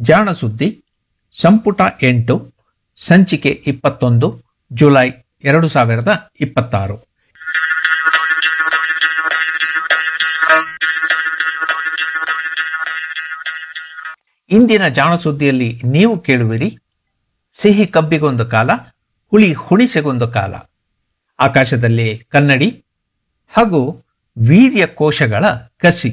ಜಾಣ ಸುದ್ದಿ ಸಂಪುಟ ಎಂಟು ಸಂಚಿಕೆ ಇಪ್ಪತ್ತೊಂದು ಜುಲೈ ಎರಡು ಸಾವಿರದ ಇಪ್ಪತ್ತಾರು ಇಂದಿನ ಜಾಣ ಸುದ್ದಿಯಲ್ಲಿ ನೀವು ಕೇಳುವಿರಿ ಸಿಹಿ ಕಬ್ಬಿಗೊಂದು ಕಾಲ ಹುಳಿ ಹುಣಿಸೆಗೊಂದು ಕಾಲ ಆಕಾಶದಲ್ಲಿ ಕನ್ನಡಿ ಹಾಗೂ ವೀರ್ಯ ಕೋಶಗಳ ಕಸಿ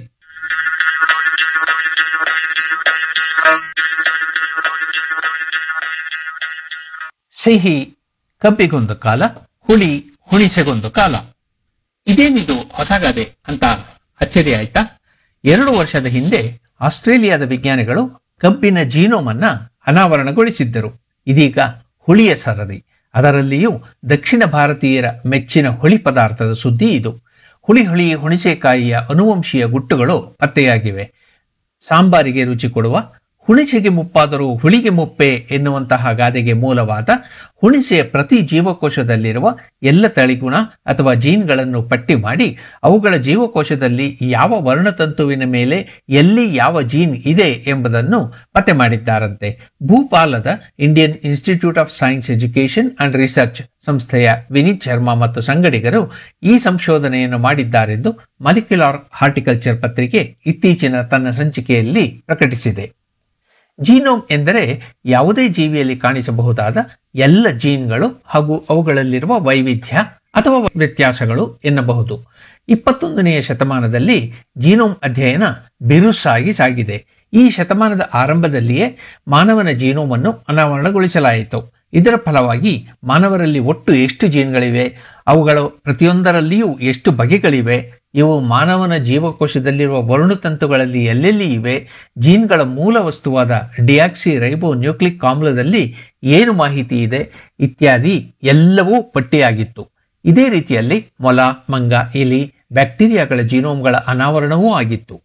ಸಿಹಿ ಕಬ್ಬಿಗೊಂದು ಕಾಲ ಹುಳಿ ಹುಣಿಸೆಗೊಂದು ಕಾಲ ಇದೇನಿದು ಹೊಸಗಾದೆ ಅಂತ ಅಚ್ಚರಿ ಆಯ್ತಾ ಎರಡು ವರ್ಷದ ಹಿಂದೆ ಆಸ್ಟ್ರೇಲಿಯಾದ ವಿಜ್ಞಾನಿಗಳು ಕಬ್ಬಿನ ಜೀನೋಮ್ ಅನ್ನ ಅನಾವರಣಗೊಳಿಸಿದ್ದರು ಇದೀಗ ಹುಳಿಯ ಸರದಿ ಅದರಲ್ಲಿಯೂ ದಕ್ಷಿಣ ಭಾರತೀಯರ ಮೆಚ್ಚಿನ ಹುಳಿ ಪದಾರ್ಥದ ಸುದ್ದಿ ಇದು ಹುಳಿ ಹುಳಿ ಹುಣಿಸೆಕಾಯಿಯ ಅನುವಂಶೀಯ ಗುಟ್ಟುಗಳು ಪತ್ತೆಯಾಗಿವೆ ಸಾಂಬಾರಿಗೆ ರುಚಿ ಕೊಡುವ ಹುಣಿಸೆಗೆ ಮುಪ್ಪಾದರೂ ಹುಳಿಗೆ ಮುಪ್ಪೆ ಎನ್ನುವಂತಹ ಗಾದೆಗೆ ಮೂಲವಾದ ಹುಣಿಸೆಯ ಪ್ರತಿ ಜೀವಕೋಶದಲ್ಲಿರುವ ಎಲ್ಲ ತಳಿಗುಣ ಅಥವಾ ಜೀನ್ಗಳನ್ನು ಪಟ್ಟಿ ಮಾಡಿ ಅವುಗಳ ಜೀವಕೋಶದಲ್ಲಿ ಯಾವ ವರ್ಣತಂತುವಿನ ಮೇಲೆ ಎಲ್ಲಿ ಯಾವ ಜೀನ್ ಇದೆ ಎಂಬುದನ್ನು ಪತ್ತೆ ಮಾಡಿದ್ದಾರಂತೆ ಭೂಪಾಲದ Indian Institute of Science Education and Research Vineeth ವಿನೀತ್ ಶರ್ಮಾ ಮತ್ತು ಸಂಗಡಿಗರು ಈ ಸಂಶೋಧನೆಯನ್ನು ಮಾಡಿದ್ದಾರೆಂದು ಮಾಲಿಕ್ಯುಲಾರ್ ಹಾರ್ಟಿಕಲ್ಚರ್ ಪತ್ರಿಕೆ ಇತ್ತೀಚಿನ ತನ್ನ ಸಂಚಿಕೆಯಲ್ಲಿ ಪ್ರಕಟಿಸಿದೆ ಜೀನೋಮ್ ಎಂದರೆ ಯಾವುದೇ ಜೀವಿಯಲ್ಲಿ ಕಾಣಿಸಬಹುದಾದ ಎಲ್ಲ ಜೀನ್ಗಳು ಹಾಗೂ ಅವುಗಳಲ್ಲಿರುವ ವೈವಿಧ್ಯ ಅಥವಾ ವ್ಯತ್ಯಾಸಗಳು ಎನ್ನಬಹುದು ಇಪ್ಪತ್ತೊಂದನೆಯ ಶತಮಾನದಲ್ಲಿ ಜೀನೋಮ್ ಅಧ್ಯಯನ ಬಿರುಸಾಗಿ ಸಾಗಿದೆ ಈ ಶತಮಾನದ ಆರಂಭದಲ್ಲಿಯೇ ಮಾನವನ ಜೀನೋಮನ್ನು ಅನಾವರಣಗೊಳಿಸಲಾಯಿತು ಇದರ ಫಲವಾಗಿ ಮಾನವರಲ್ಲಿ ಒಟ್ಟು ಎಷ್ಟು ಜೀನ್ಗಳಿವೆ ಅವುಗಳ ಪ್ರತಿಯೊಂದರಲ್ಲಿಯೂ ಎಷ್ಟು ಬಗೆಗಳಿವೆ ಇವು ಮಾನವನ ಜೀವಕೋಶದಲ್ಲಿರುವ ವರ್ಣತಂತುಗಳಲ್ಲಿ ಎಲ್ಲೆಲ್ಲಿ ಇವೆ ಜೀನ್ಗಳ ಮೂಲ ವಸ್ತುವಾದ ಡಿಯಾಕ್ಸಿ ರೈಬೋ ನ್ಯೂಕ್ಲಿಕ್ ಆಮ್ಲದಲ್ಲಿ ಏನು ಮಾಹಿತಿ ಇದೆ ಇತ್ಯಾದಿ ಎಲ್ಲವೂ ಪಟ್ಟಿಯಾಗಿತ್ತು ಇದೇ ರೀತಿಯಲ್ಲಿ ಮೊಲ ಮಂಗ ಇಲಿ ಬ್ಯಾಕ್ಟೀರಿಯಾಗಳ ಜೀನೋಮ್ಗಳ ಅನಾವರಣವೂ ಆಗಿತ್ತು